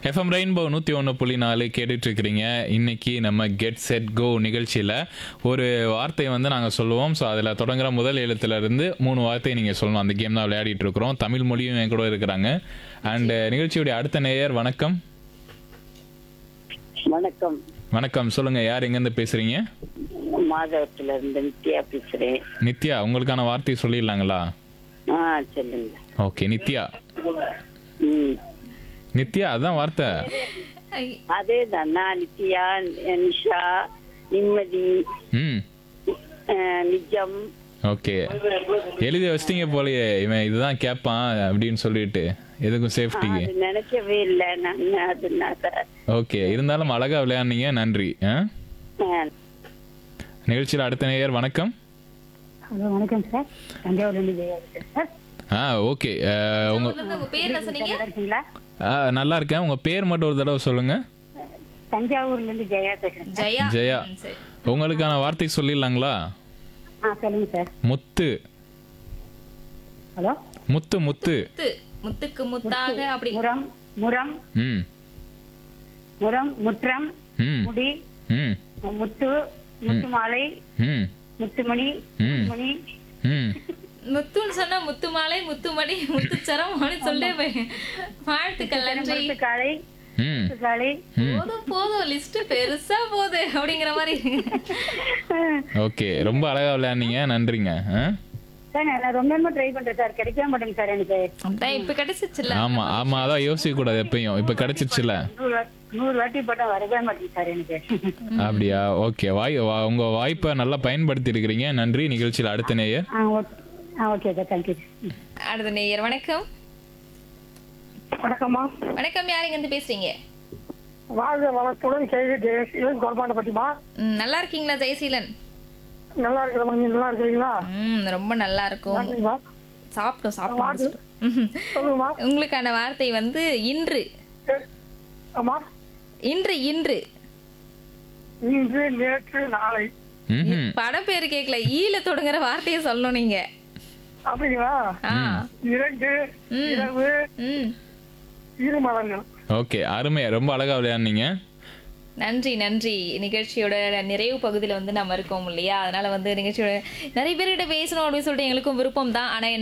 FM rainbow நூற்றி ஒன்று புள்ளி நாலு கேட்டுட்டு இருக்கிறீங்க இன்னைக்கு நம்ம கெட் செட் கோ நிகழ்ச்சியில் ஒரு வார்த்தை வந்து நாங்கள் சொல்லுவோம் ஸோ அதில் தொடங்குற முதல் எழுத்துல இருந்து மூணு வார்த்தையை நீங்கள் சொல்லணும் அந்த கேம் தான் விளையாடிட்டு இருக்கிறோம் தமிழ் மொழியும் என் கூட இருக்கிறாங்க அண்ட் நிகழ்ச்சியுடைய அடுத்த நேயர் வணக்கம் வணக்கம் வணக்கம் சொல்லுங்க யார் எங்கேருந்து பேசுறீங்க மாதவத்துல இருந்து நித்யா பேசுறேன் நித்யா உங்களுக்கான வார்த்தையை சொல்லிடலாங்களா ஆ சொல்லுங்க ஓகே நித்யா ம் நித்யா அதான் வார்த்தை அதே தான் நான் நித்யா நிஷா நிம்மதி ம் அஹ், நிஜம் ஓகே எழுதி வச்சிட்டீங்க போலயே இவன் இதுதான் கேட்பான் அப்படின்னு சொல்லிட்டு எதுக்கும் சேஃப்டிக்கு அது நினைக்கவே இல்லை நான் அதனால ஓகே இருந்தாலும் அழகா விளையாடுனீங்க நன்றி ஆ? அஹ், நிகழ்ச்சியில் அடுத்த நேயர் வணக்கம் ஹலோ வணக்கம் சார் தஞ்சாவூர்லேருந்து ஜெயா பேசுறேன் சார் ஆ ஓகே அஹ், உங்க உங்க பேர் என்ன சொன்னீங்க நல்லா இருக்கீங்களா ஆ, நல்லா இருக்கேன் உங்க பேர் மட்டும் ஒரு தடவை சொல்லுங்க தஞ்சாவூர்லேருந்து ஜெயா பேசுறேன் சார் ஜெயா ஜெயா ம், சரி. உங்களுக்கான வார்த்தை சொல்லிடலாங்களா ஆ சொல்லுங்க சார் முத்து ஹலோ முத்து முத்து முத்து முத்துக்கு முத்தாக அப்படி முரம் முரம் ம் முரம் முற்றம் ம் முடி ம் முத்து முத்து மாலை ம் முத்துமணி ம் மணி ம் முத்துன்னு சொன்னா முத்து மாலை முத்துமணி முத்துச்சரம் அப்படின்னு சொல்லிட்டே போய் வாழ்த்துக்கள் நன்றி முத்து காலை ம் முத்து காலை போதும் போதும் லிஸ்ட் பெருசா போகுது அப்படிங்கிற மாதிரி ஓகே ரொம்ப அழகா விளையாடுனீங்க நன்றிங்க ஆ? சார் நான் ரொம்ப நேரமா ட்ரை பண்றேன் சார் கிடைக்கவே மாட்டேங்க சார் எனக்கு அதான் இப்ப கிடைச்சிச்சுல ஆமா ஆமா அதான் யோசிக்க கூடாது எப்பயும் இப்ப கிடைச்சிருச்சுல நூறு வாட்டி நூறு வாட்டி போட்டா வரவே மாட்டேங்குது சார் எனக்கு அப்படியா ஓகே வாய் வா- உங்க வாய்ப்பை நல்லா பயன்படுத்தி இருக்கிறீங்க நன்றி நிகழ்ச்சியில் அடுத்த நேயர் ஆ ஓகே ஆ ஓகே சார் தேங்க்யூ அடுத்த நேயர் வணக்கம் வணக்கம்மா வணக்கம் யார் இங்க இருந்து பேசுறீங்க வாழ்க வளத்துடன் செய்தி ஜெயசீலன் குழப்பாண்ட பற்றிமா ம், நல்லா இருக்கீங்களா ஜெயசீலன் நல்லா இருக்கிறவங்க நீங்க நல்லா இருக்கிறீங்களா ம் ரொம்ப நல்லா இருக்கும் நன்றிம்மா சாப்பிட்டோம் சாப்பிட்டோம் முடிச்சிட்டோம். ம். சொல்லுங்கம்மா உங்களுக்கான வார்த்தை வந்து இன்று சரி. ஆமா இன்று இன்று இன்று நேற்று நாளை ம்ஹும். படம் பேரு கேட்கல ஈல தொடங்குற வார்த்தையை சொல்லணும் நீங்க அப்படிங்களா ஆ இரண்டு ம். இரவு ம் இரு மதங்கள் ஓகே அருமை ரொம்ப அழகா விளையாடுனீங்க நன்றி நன்றி நிகழ்ச்சியோட நிறைவு பகுதியில் வந்து நம்ம இருக்கோம் இல்லையா அதனால வந்து நிகழ்ச்சியோட நிறைய பேர்கிட்ட பேசணும் அப்படின்னு சொல்லிட்டு எங்களுக்கும் விருப்பம் தான் ஆனால்